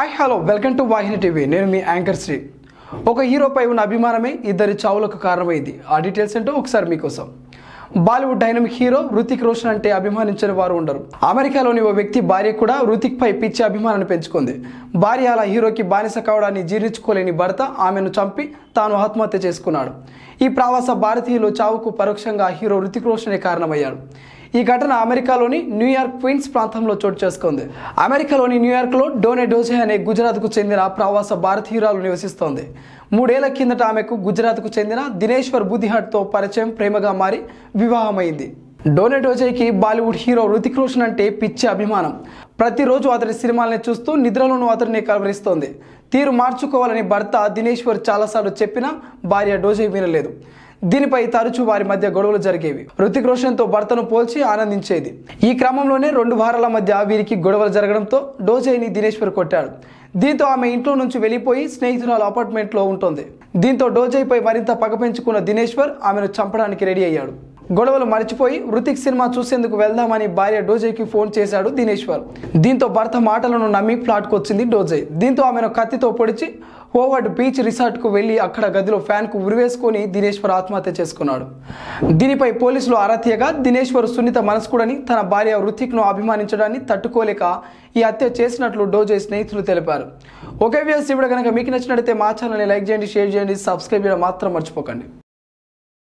hi hello welcome to Vahini TV నేను మీ anchor Shri ఒక హీరోపై ఉన్న అభిమానమే ఇద్దరి చావులకు కారణమైంది ఆ డీటెయిల్స్ ఏంటో ఒకసారి మీకోసం Bollywood dynamic hero Hrithik Roshan అంటే అభిమానించని వారు ఉండరు అమెరికాలోని ఓ వ్యక్తి భార్య కూడా రుతిక్ పై పిచ్చి అభిమానాన్ని పెంచుకుంది భార్య అలా హీరోకి బానిస కావడాన్ని జీర్ణించుకోలేని భర్త ఆమెను చంపి తాను ఆత్మహత్య చేసుకున్నాడు ఈ ప్రవాస భారతీయుల చావుకు పరోక్షంగా హీరో రుతిక్ రోషనే కారణమయ్యాడు ఈ ఘటన అమెరికాలోని న్యూయార్క్ క్వీన్స్ ప్రాంతంలో చోటు చేసుకుంది అమెరికాలోని న్యూయార్క్లో డోనే డోజే అనే గుజరాత్కు చెందిన ప్రవాస భారతీయురాలు నివసిస్తోంది మూడేళ్ల కిందట ఆమెకు గుజరాత్కు చెందిన దినేశ్వర్ బుద్ధిహట్తో పరిచయం ప్రేమగా మారి వివాహమైంది డోనే డోజేకి బాలీవుడ్ హీరో రుతిక్ రోషన్ అంటే పిచ్చి అభిమానం ప్రతిరోజు అతడి సినిమాల్ని చూస్తూ నిద్రలోనూ అతడిని కలవరిస్తోంది తీరు మార్చుకోవాలని భర్త దినేశ్వర్ చాలాసార్లు చెప్పినా భార్య డోజే వినలేదు దీనిపై తరచూ వారి మధ్య గొడవలు జరిగేవి రుతిక్ రోషన్ తో భర్తను పోల్చి ఆనందించేది ఈ క్రమంలోనే రెండు వారాల మధ్య వీరికి గొడవలు జరగడంతో డోజేని దినేశ్వర్ కొట్టాడు దీంతో ఆమె ఇంట్లో నుంచి వెళ్ళిపోయి స్నేహితురాలు అపార్ట్మెంట్లో ఉంటుంది దీంతో డోజేపై మరింత పగ పెంచుకున్న దినేశ్వర్ ఆమెను చంపడానికి రెడీ అయ్యాడు గొడవలు మర్చిపోయి రుతిక్ సినిమా చూసేందుకు వెళ్దామని భార్య డోజేకి ఫోన్ చేశాడు దినేశ్వర్ దీంతో భర్త మాటలను నమ్మి ఫ్లాట్కు వచ్చింది డోజే దీంతో ఆమెను కత్తితో పొడిచి హోవర్డ్ బీచ్ రిసార్ట్కు వెళ్లి అక్కడ గదిలో ఫ్యాన్కు ఉరివేసుకొని దినేశ్వర్ ఆత్మహత్య చేసుకున్నాడు దీనిపై పోలీసులు ఆరా తీయగా దినేశ్వర్ సున్నిత మనస్కుడని తన భార్య రుతిక్ను అభిమానించడాన్ని తట్టుకోలేక ఈ హత్య చేసినట్లు డోజే స్నేహితులు తెలిపారు ఒకే వ్యూస్ ఇప్పుడు కనుక మీకు నచ్చినట్లయితే మా ఛానల్ని లైక్ చేయండి షేర్ చేయండి సబ్స్క్రైబ్ చేయడం మాత్రం మర్చిపోకండి